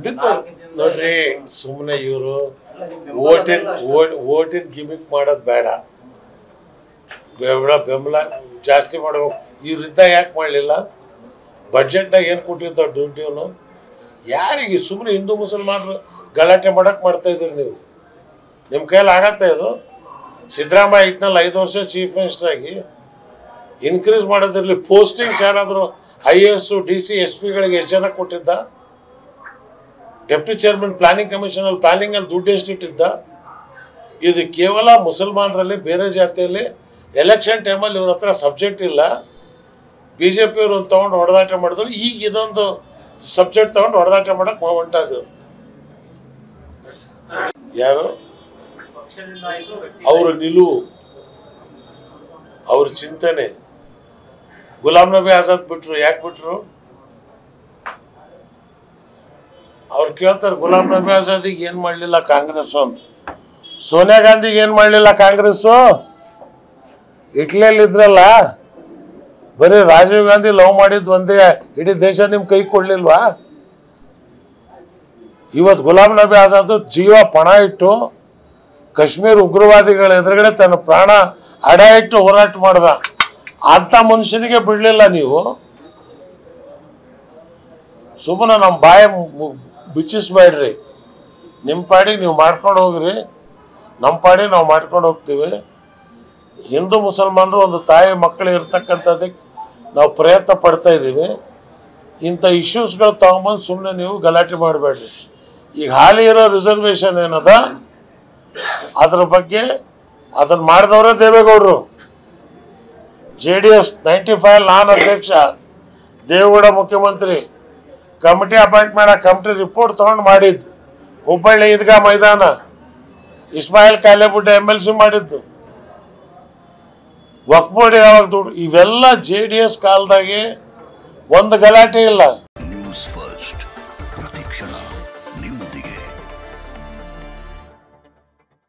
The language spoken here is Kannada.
ಖಂಡಿತ ನೋಡ್ರಿ ಸುಮ್ಮನೆ ಇವರು ಓಟಿನ್ ಓಟಿನ್ ಗಿಮಿಕ್ ಮಾಡೋದು ಬೇಡ ಬೆಂಬಲ ಬೆಂಬಲ ಜಾಸ್ತಿ ಮಾಡಬೇಕು ಇವ್ರಿಂದ ಯಾಕೆ ಮಾಡಲಿಲ್ಲ ಬಡ್ಜೆಟ್ನಾಗ ಏನು ಕೊಟ್ಟಿದ್ದ ಡ್ಯೂಟಿಯವನು ಯಾರಿಗೆ ಸುಮ್ಮನೆ ಹಿಂದೂ ಮುಸಲ್ಮಾನರು ಗಲಾಟೆ ಮಾಡಕ್ಕೆ ಮಾಡ್ತಾ ಇದ್ದೀರಿ ನೀವು ನಿಮ್ಮ ಕೈಯಲ್ಲಿ ಆಗತ್ತೆ ಇದು ಸಿದ್ದರಾಮಯ್ಯ ಇದ್ನಲ್ಲ ಐದು ವರ್ಷ ಚೀಫ್ ಮಿನಿಸ್ಟರ್ ಆಗಿ ಇನ್ಕ್ರೀಸ್ ಮಾಡೋದಿರಲಿ ಪೋಸ್ಟಿಂಗ್ಸ್ ಯಾರಾದರೂ I A S D C S ಪಿಗಳಿಗೆ ಎಷ್ಟು ಜನ ಕೊಟ್ಟಿದ್ದ ಡೆಪ್ಟಿ ಚೇರ್ಮನ್ ಪ್ಲಾನಿಂಗ್ ಕಮಿಷನಲ್ಲಿ ಪ್ಲಾನಿಂಗಲ್ಲಿ ದುಡ್ಡು ಎಷ್ಟು ಇಟ್ಟಿದ್ದ ಇದು ಕೇವಲ ಮುಸಲ್ಮಾನರಲ್ಲಿ ಬೇರೆ ಜಾತಿಯಲ್ಲಿ ಎಲೆಕ್ಷನ್ ಟೈಮಲ್ಲಿ ಇವ್ರ ಹತ್ರ ಸಬ್ಜೆಕ್ಟ್ ಇಲ್ಲ ಬಿ ಜೆ ಪಿಯವರು ಒಂದು ತೊಗೊಂಡು ಹೊಡೆದಾಟ ಮಾಡಿದ್ರು ಈಗ ಇದೊಂದು ಸಬ್ಜೆಕ್ಟ್ ತೊಗೊಂಡು ಹೊಡೆದಾಟ ಮಾಡಕ್ಕೆ ಹೊಂಟಾದ್ರು ಯಾರು ಅವರ ನಿಲುವು ಅವ್ರ ಚಿಂತನೆ ಗುಲಾಂ ನಬಿ ಆಜಾದ್ ಬಿಟ್ರು ಯಾಕೆ ಬಿಟ್ರು ಅವ್ರು ಕೇಳ್ತಾರೆ ಗುಲಾಂ ನಬಿ ಆಜಾದಿಗೆ ಏನ್ ಮಾಡ್ಲಿಲ್ಲ ಕಾಂಗ್ರೆಸ್ ಅಂತ ಸೋನಿಯಾ ಗಾಂಧಿಗೆ ಏನ್ ಮಾಡ್ಲಿಲ್ಲ ಕಾಂಗ್ರೆಸ್ ಇಟ್ಲಿಯಲ್ಲಿ ಇದ್ರಲ್ಲ ಬರೀ ರಾಜೀವ್ ಗಾಂಧಿ ಲವ್ ಮಾಡಿದ್ ಒಂದೇ ಇಡೀ ದೇಶ ನಿಮ್ ಕೈ ಕೊಡ್ಲಿಲ್ವಾ ಇವತ್ತು ಗುಲಾಂ ನಬಿ ಆಜಾದ್ ಜೀವ ಪಣ ಇಟ್ಟು ಕಾಶ್ಮೀರ್ ಉಗ್ರವಾದಿಗಳ ಎದುರುಗಡೆ ತನ್ನ ಪ್ರಾಣ ಅಡ ಇಟ್ಟು ಹೋರಾಟ ಮಾಡ್ದ ಅಂತ ಮನುಷ್ಯನಿಗೆ ಬಿಡ್ಲಿಲ್ಲ ನೀವು ಸುಮ್ಮನೆ ನಮ್ಮ ಬಾಯ ಮು- ಬಿಚ್ಚಿಸ್ಬೇಡ್ರಿ ನಿಮ್ಮ ಪಾಡಿಗೆ ನೀವು ಮಾಡ್ಕೊಂಡು ಹೋಗ್ರಿ ನಮ್ಮ ಪಾಡಿಗೆ ನಾವು ಮಾಡ್ಕೊಂಡು ಹೋಗ್ತೀವಿ ಹಿಂದೂ ಮುಸಲ್ಮಾನರು ಒಂದು ತಾಯಿ ಮಕ್ಕಳು ಇರ್ತಕ್ಕಂಥದ್ದಕ್ಕೆ ನಾವು ಪ್ರಯತ್ನ ಪಡ್ತಾ ಇದ್ದೀವಿ ಇಂಥ ಇಶ್ಯೂಸ್ಗಳು ತಗೊಂಬಂದು ಸುಮ್ಮನೆ ನೀವು ಗಲಾಟೆ ಮಾಡಬೇಡ್ರಿ ಈಗ ಹಾಲಿ ಇರೋ ರಿಸರ್ವೇಶನ್ ಏನದ ಅದ್ರ ಬಗ್ಗೆ ಅದನ್ನ ಮಾಡಿದವರೇ ದೇವೇಗೌಡರು J D S ninety five ನಾನು ಅಧ್ಯಕ್ಷ ದೇವೇಗೌಡ ಮುಖ್ಯಮಂತ್ರಿ ಕಮಿಟಿ ಅಪಾಯಿಂಟ್ ಮಾಡ ಕಮಿಟಿ ರಿಪೋರ್ಟ್ ತಗೊಂಡು ಮಾಡಿದ್ದು ಹುಬ್ಬಳ್ಳಿ ಈದ್ಗಾ ಮೈದಾನ ಇಸ್ಮಾಯಿಲ್ ಕಾಲೇಬುಡ್ಡ ಎಮ್ ಎಲ್ ಸಿ ಮಾಡಿದ್ದು ವಕ್ಫ್ ಬೋರ್ಡ್ ಯಾವಾಗ ದುಡ್ಡು ಇವೆಲ್ಲ ಜೆ ಡಿ ಎಸ್ ಕಾಲದಾಗೆ ಒಂದು ಗಲಾಟೆ ಇಲ್ಲ